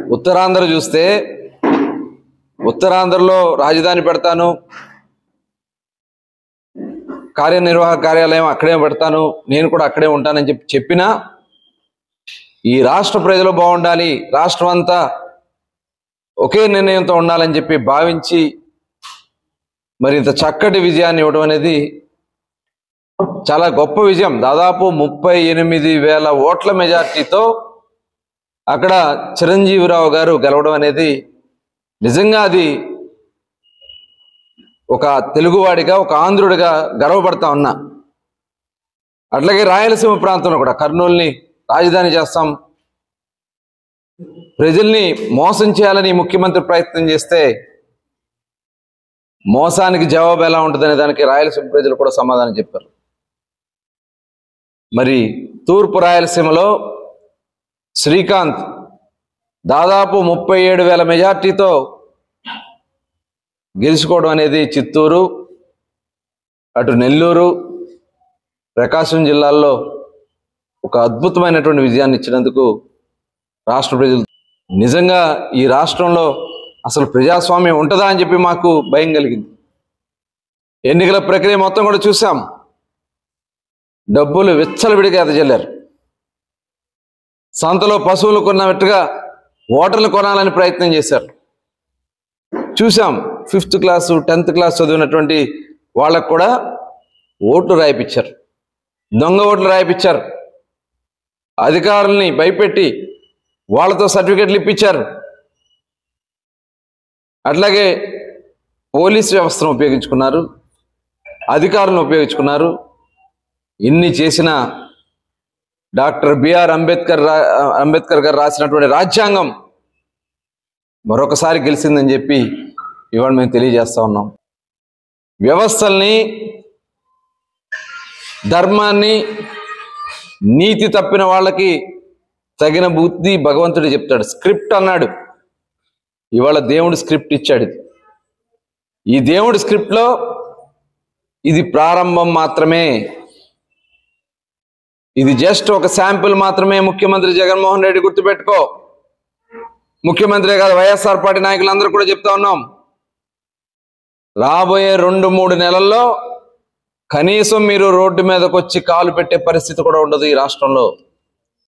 ఉత్తరాంధ్ర చూస్తే ఉత్తరాంధ్రలో రాజధాని పెడతాను కార్యనిర్వాహక కార్యాలయం అక్కడే పెడతాను నేను కూడా అక్కడే ఉంటానని చెప్పి చెప్పినా ఈ రాష్ట్ర ప్రజలు బాగుండాలి రాష్ట్రం అంతా ఒకే నిర్ణయంతో ఉండాలని చెప్పి భావించి మరి ఇంత చక్కటి విజయాన్ని ఇవ్వడం అనేది చాలా గొప్ప విజయం దాదాపు ముప్పై ఎనిమిది వేల ఓట్ల మెజార్టీతో అక్కడ చిరంజీవిరావు గారు గెలవడం అనేది నిజంగా అది ఒక తెలుగువాడిగా ఒక ఆంధ్రుడిగా గర్వపడతా ఉన్నా అట్లాగే రాయలసీమ ప్రాంతంలో కూడా కర్నూలుని రాజధాని చేస్తాం ప్రజల్ని మోసం చేయాలని ముఖ్యమంత్రి ప్రయత్నం చేస్తే మోసానికి జవాబు ఎలా ఉంటుందనే దానికి రాయలసీమ ప్రజలు కూడా సమాధానం చెప్పారు మరి తూర్పు రాయలసీమలో శ్రీకాంత్ దాదాపు ముప్పై ఏడు వేల మెజార్టీతో గెలుచుకోవడం అనేది చిత్తూరు అటు నెల్లూరు ప్రకాశం జిల్లాల్లో ఒక అద్భుతమైనటువంటి విజయాన్ని ఇచ్చినందుకు రాష్ట్ర ప్రజలు నిజంగా ఈ రాష్ట్రంలో అసలు ప్రజాస్వామ్యం ఉంటుందా అని చెప్పి మాకు భయం కలిగింది ఎన్నికల ప్రక్రియ మొత్తం కూడా చూసాం డబ్బులు విచ్చలవిడిగా ఎదజల్లారు సంతలో పశువులు కొన్నట్టుగా ఓటర్లు కొనాలని ప్రయత్నం చేశారు చూసాం ఫిఫ్త్ క్లాసు టెన్త్ క్లాస్ చదివినటువంటి వాళ్ళకు కూడా ఓట్లు రాయిపించారు దొంగ ఓట్లు రాయిపించారు అధికారుల్ని భయపెట్టి వాళ్ళతో సర్టిఫికెట్లు ఇప్పించారు అట్లాగే పోలీస్ వ్యవస్థను ఉపయోగించుకున్నారు అధికారులను ఉపయోగించుకున్నారు ఇన్ని చేసిన డాక్టర్ బిఆర్ అంబేద్కర్ రా అంబేద్కర్ గారు రాసినటువంటి రాజ్యాంగం మరొకసారి గెలిచిందని చెప్పి ఇవాళ మేము తెలియజేస్తా ఉన్నాం వ్యవస్థల్ని ధర్మాన్ని నీతి తప్పిన వాళ్ళకి తగిన బుద్ధి భగవంతుడు చెప్తాడు స్క్రిప్ట్ అన్నాడు ఇవాళ దేవుడు స్క్రిప్ట్ ఇచ్చాడు ఇది. ఈ దేవుడి స్క్రిప్ట్లో ఇది ప్రారంభం మాత్రమే ఇది జస్ట్ ఒక శాంపిల్ మాత్రమే ముఖ్యమంత్రి జగన్మోహన్ రెడ్డి గుర్తుపెట్టుకో ముఖ్యమంత్రి కాదు వైఎస్ఆర్ పార్టీ నాయకులందరూ కూడా చెప్తా ఉన్నాం రాబోయే రెండు మూడు నెలల్లో కనీసం మీరు రోడ్డు మీదకి వచ్చి కాలు పెట్టే పరిస్థితి కూడా ఉండదు ఈ రాష్ట్రంలో